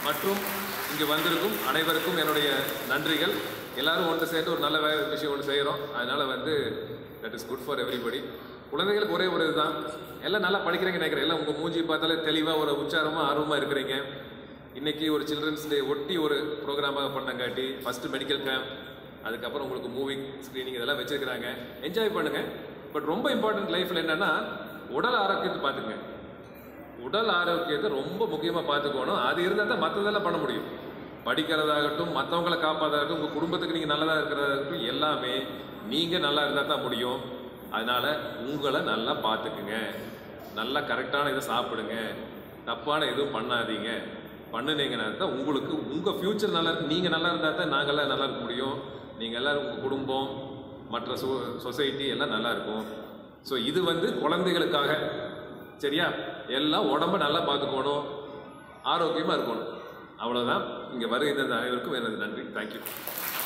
மற்றும் இங்கே வந்திருக்கும் அனைவருக்கும் என்னுடைய நன்றிகள் எல்லாரும் ஒன்று சேர்ந்து ஒரு நல்ல வே- விஷயம் ஒன்று செய்கிறோம் அதனால் வந்து that is good for everybody குழந்தைகளுக்கு ஒரே ஒரு இதுதான் எல்லாம் நல்லா படிக்கிறீங்க நினைக்கிறேன் எல்லாம் உங்கள் மூஞ்சி பார்த்தாலே தெளிவாக ஒரு உற்சாரமாக ஆர்வமாக இருக்கிறீங்க இன்னைக்கு ஒரு சில்ட்ரன்ஸ் டே ஒட்டி ஒரு ப்ரோக்ராமாக பண்ணங்காட்டி ஃபஸ்ட்டு மெடிக்கல் கேம்ப் அதுக்கப்புறம் உங்களுக்கு மூவி ஸ்க்ரீனிங் இதெல்லாம் வச்சிருக்கிறாங்க என்ஜாய் பண்ணுங்க பட் ரொம்ப இம்பார்ட்டன்ட் லைஃப்பில் என்னன்னா உடல் ஆரோக்கியத்தை பார்த்துக்குங்க உடல் ஆரோக்கியத்தை ரொம்ப முக்கியமாக பார்த்துக்கணும் அது இருந்தால் தான் மற்றதெல்லாம் பண்ண முடியும் படிக்கிறதாகட்டும் மற்றவங்களை காப்பாதாகட்டும் உங்கள் குடும்பத்துக்கு நீங்கள் நல்லதாக இருக்கிறதாகட்டும் எல்லாமே நீங்கள் நல்லா இருந்தால் தான் முடியும் அதனால் உங்களை நல்லா பார்த்துக்குங்க நல்லா கரெக்டான இதை சாப்பிடுங்க தப்பான எதுவும் பண்ணாதீங்க பண்ணுனீங்கன்னா தான் உங்களுக்கு உங்கள் ஃப்யூச்சர் நல்லா இருக்கு நீங்கள் நல்லா இருந்தால் தான் நாங்கள்லாம் நல்லா இருக்க முடியும் நீங்கள் எல்லோரும் உங்கள் குடும்பம் மற்ற சொ சொசைட்டி எல்லாம் நல்லா இருக்கும் ஸோ இது வந்து குழந்தைகளுக்காக சரியா எல்லாம் உடம்ப நல்லா பார்த்துக்கணும் ஆரோக்கியமாக இருக்கணும் அவ்வளோதான் இங்கே வருகின்ற அனைவருக்கும் எனது நன்றி தேங்க்யூ